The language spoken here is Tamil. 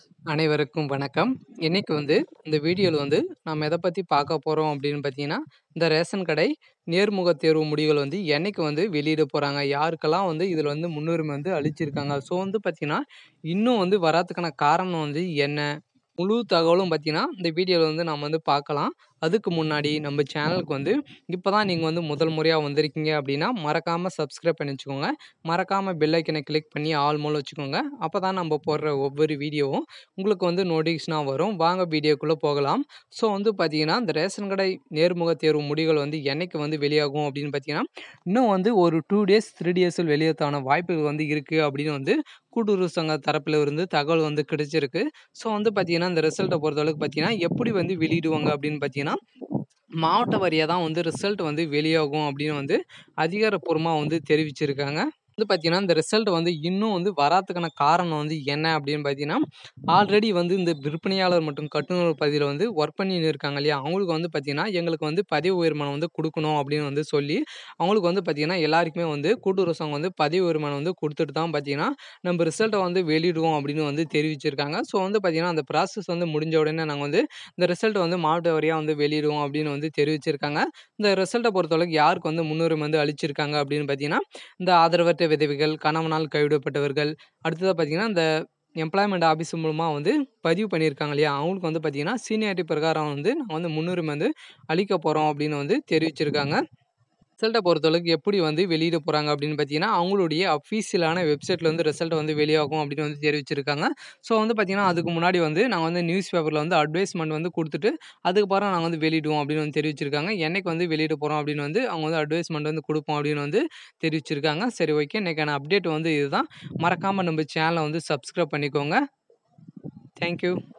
அனைவருக்கும் வணக்கம். இன்னைக்கு வந்து இந்த வீடியோல வந்து நம்ம எத பத்தி பார்க்க போறோம் அப்படின்னு பார்த்தீங்கன்னா, இந்த ரேஷன் கடை நேர்முக தேர்வு முடிவுகள் வந்து என்னைக்கு வந்து வெளியிட போறாங்க? யாருக்கெல்லாம் வந்து இதில வந்து முன்னுரிமை வந்து அளிச்சிருக்காங்க? ஸோ வந்து பார்த்தீங்கன்னா, இன்னும் வந்து வராதுக்கான காரணம் வந்து என்ன? முழு தகவலும் பார்த்தீங்கன்னா, இந்த வீடியோல வந்து நம்ம வந்து பார்க்கலாம். அதுக்கு முன்னாடி நம்ம சேனலுக்கு வந்து இப்ப தான் நீங்க வந்து முதல் முறையா வந்திருக்கீங்க அப்படின்னா, மறக்காம சப்ஸ்கிரைப் பண்ணி வச்சுக்கோங்க. மறக்காம பெல் ஐக்கன கிளிக் பண்ணி ஆல் மோல வச்சுக்கோங்க. அப்பதான் நம்ம போடுற ஒவ்வொரு வீடியோவும் உங்களுக்கு வந்து நோட்டிஃபிகேஷனா வரும். வாங்க வீடியோக்குள்ள போகலாம். ஸோ வந்து பார்த்தீங்கன்னா, இந்த ரேஷன் கடை நேர்முக தேர்வு முடிவுகள் வந்து என்னைக்கு வந்து வெளியாகும் அப்படின்னு பார்த்தீங்கன்னா, இன்னும் வந்து ஒரு 2 டேஸ், 3 டேஸில் வெளியறதுக்கான வாய்ப்புகள் வந்து இருக்கு அப்படின்னு வந்து கூட்டுறவு சங்க தரப்பில இருந்து தகவல் வந்து கிடைச்சிருக்கு. ஸோ வந்து பார்த்தீங்கன்னா, இந்த ரிசல்ட்ட பொறுத்தளவுக்கு பார்த்தீங்கன்னா, எப்படி வந்து வெளியிடுவாங்க அப்படின்னு பார்த்தீங்கன்னா, மாவட்ட வாரியா தான் வந்து ரிசல்ட் வந்து வெளியாகும் அப்படின்னு வந்து அதிகாரப்பூர்வமா வந்து தெரிவிச்சிருக்காங்க. வந்து பார்த்தீங்கன்னா, இந்த ரிசல்ட் வந்து இன்னும் வந்து வராதுக்கான காரணம் வந்து என்ன அப்படின்னு பார்த்தீங்கன்னா, ஆல்ரெடி வந்து இந்த விற்பனையாளர் மற்றும் கட்டுநர் பகுதியில வந்து ஒர்க் பண்ணின்னு இருக்காங்க இல்லையா? அவங்களுக்கு வந்து பார்த்தீங்கன்னா, எங்களுக்கு வந்து பதவி உயர்மானம் வந்து குடுக்கணும் அப்படின்னு வந்து சொல்லி, அவங்களுக்கு வந்து பார்த்தீங்கன்னா, எல்லாருக்குமே வந்து கூட்டுறவு சங்கம் வந்து பதவி உயர்மானம் வந்து குடுத்துட்டு தான் பார்த்தீங்கன்னா, நம்ம ரிசல்ட்ட வந்து வெளியிடுவோம் அப்படின்னு வந்து தெரிவிச்சிருக்காங்க. ஸோ வந்து பார்த்தீங்கன்னா, அந்த ப்ராசஸ் வந்து முடிஞ்ச உடனே நாங்க வந்து இந்த ரிசல்ட்ட வந்து மாவட்ட வாரியா வந்து வெளியிடுவோம் அப்படின்னு வந்து தெரிவிச்சிருக்காங்க. இந்த ரிசல்ட்ட பொறுத்தளவுக்கு யாருக்கு வந்து முன்னுரிமை வந்து அளிச்சிருக்காங்க அப்படின்னு பார்த்தீங்கன்னா, இந்த ஆதரவற்ற விதவைகள், கணவனால் கைவிடப்பட்டவர்கள், அடுத்ததா பார்த்தீங்கன்னா, இந்த எம்ப்ளாய்மென்ட் ஆஃபீஸ் மூலமா வந்து பதிவு பண்ணியிருக்காங்க இல்லையா? அவங்களுக்கு வந்து பார்த்தீங்கன்னா, சீனியாரிட்டி பிரகாரம் வந்து நாங்க வந்து முன்னுரிமை வந்து அளிக்க போறோம் அப்படின்னு வந்து தெரிவிச்சிருக்காங்க. ரிசல்ட்ட பொறுத்தளவுக்கு எப்படி வந்து வெளியிட போறாங்க அப்படின்னு பார்த்தீங்கன்னா, அவங்களுடைய அஃபிஷியலான வெப்சைட்ல வந்து ரிசல்ட் வந்து வெளியாகும் அப்படின்னு வந்து தெரிவிச்சிருக்காங்க. ஸோ வந்து பார்த்தீங்கன்னா, அதுக்கு முன்னாடி வந்து நாங்க வந்து நியூஸ் பேப்பர்ல வந்து அட்வைஸ்மென்ட் வந்து குடுத்துட்டு, அதுக்கப்புறம் நாங்க வந்து வெளியிடுவோம் அப்படின்னு வந்து தெரிவிச்சிருக்காங்க. என்னைக்கு வந்து வெளியிட போறோம் அப்படின்னு வந்து அவங்க வந்து அட்வைஸ்மென்ட் வந்து குடுப்போம் அப்படின்னு வந்து தெரிவிச்சிருக்காங்க. சரி ஓகே. இன்னைக்கான அப்டேட் வந்து இதுதான். மறக்காம நம்ம சேனல வந்து சப்ஸ்கிரைப் பண்ணிக்கோங்க. Thank you.